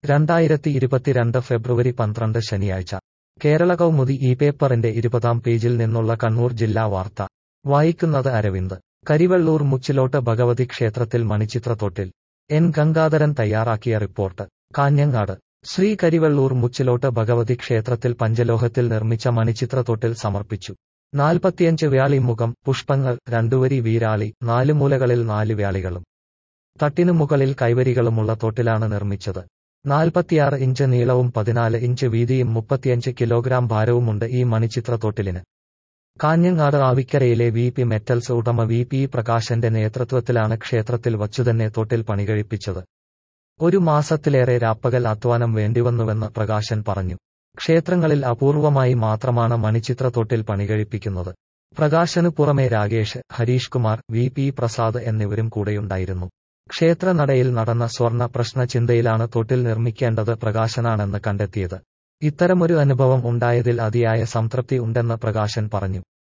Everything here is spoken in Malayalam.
രണ്ടായിരത്തി ഇരുപത്തിരണ്ട് ഫെബ്രുവരി പന്ത്രണ്ട് ശനിയാഴ്ച കേരള കൗമുദി ഈ പേപ്പറിന്റെ ഇരുപതാം പേജിൽ നിന്നുള്ള കണ്ണൂർ ജില്ലാ വാർത്ത വായിക്കുന്നത് അരവിന്ദ് കരിവെള്ളൂർ മുച്ചിലോട്ട് ഭഗവതി ക്ഷേത്രത്തിൽ മണിച്ചിത്രത്തൊട്ടിൽ എൻ ഗംഗാധരൻ തയ്യാറാക്കിയ റിപ്പോർട്ട് കാഞ്ഞങ്ങാട് ശ്രീ കരിവെള്ളൂർ മുച്ചിലോട്ട് ഭഗവതി ക്ഷേത്രത്തിൽ പഞ്ചലോഹത്തിൽ നിർമ്മിച്ച മണിച്ചിത്രത്തൊട്ടിൽ സമർപ്പിച്ചു നാൽപ്പത്തിയഞ്ച് വ്യാളി മുഖം പുഷ്പങ്ങൾ രണ്ടുവരി വീരാളി നാല് മൂലകളിൽ നാല് വ്യാളികളും തട്ടിനു മുകളിൽ കൈവരികളുമുള്ള തൊട്ടിലാണ് നിർമ്മിച്ചത് നാൽപ്പത്തിയാറ് ഇഞ്ച് നീളവും പതിനാല് ഇഞ്ച് വീതിയും മുപ്പത്തിയഞ്ച് കിലോഗ്രാം ഭാരവുമുണ്ട് ഈ മണിച്ചിത്രത്തൊട്ടിലിന് കാഞ്ഞങ്ങാട് ആവിക്കരയിലെ വി പി മെറ്റൽസ് ഉടമ വി പി പ്രകാശന്റെ നേതൃത്വത്തിലാണ് ക്ഷേത്രത്തിൽ വച്ചുതന്നെ തൊട്ടിൽ പണികഴിപ്പിച്ചത് ഒരു മാസത്തിലേറെ രാപ്പകൽ അധ്വാനം വേണ്ടിവന്നുവെന്ന് പ്രകാശൻ പറഞ്ഞു ക്ഷേത്രങ്ങളിൽ അപൂർവമായി മാത്രമാണ് മണിച്ചിത്രത്തൊട്ടിൽ പണികഴിപ്പിക്കുന്നത് പ്രകാശനു പുറമെ രാകേഷ് ഹരീഷ് കുമാർ വി പി പ്രസാദ് എന്നിവരും കൂടെയുണ്ടായിരുന്നു ക്ഷേത്രനടയിൽ നടന്ന സ്വർണ പ്രശ്ന ചിന്തയിലാണ് തൊട്ടിൽ നിർമ്മിക്കേണ്ടത് പ്രകാശനാണെന്ന് കണ്ടെത്തിയത് ഇത്തരമൊരു അനുഭവം ഉണ്ടായതിൽ അതിയായ സംതൃപ്തി ഉണ്ടെന്ന് പ്രകാശൻ പറഞ്ഞു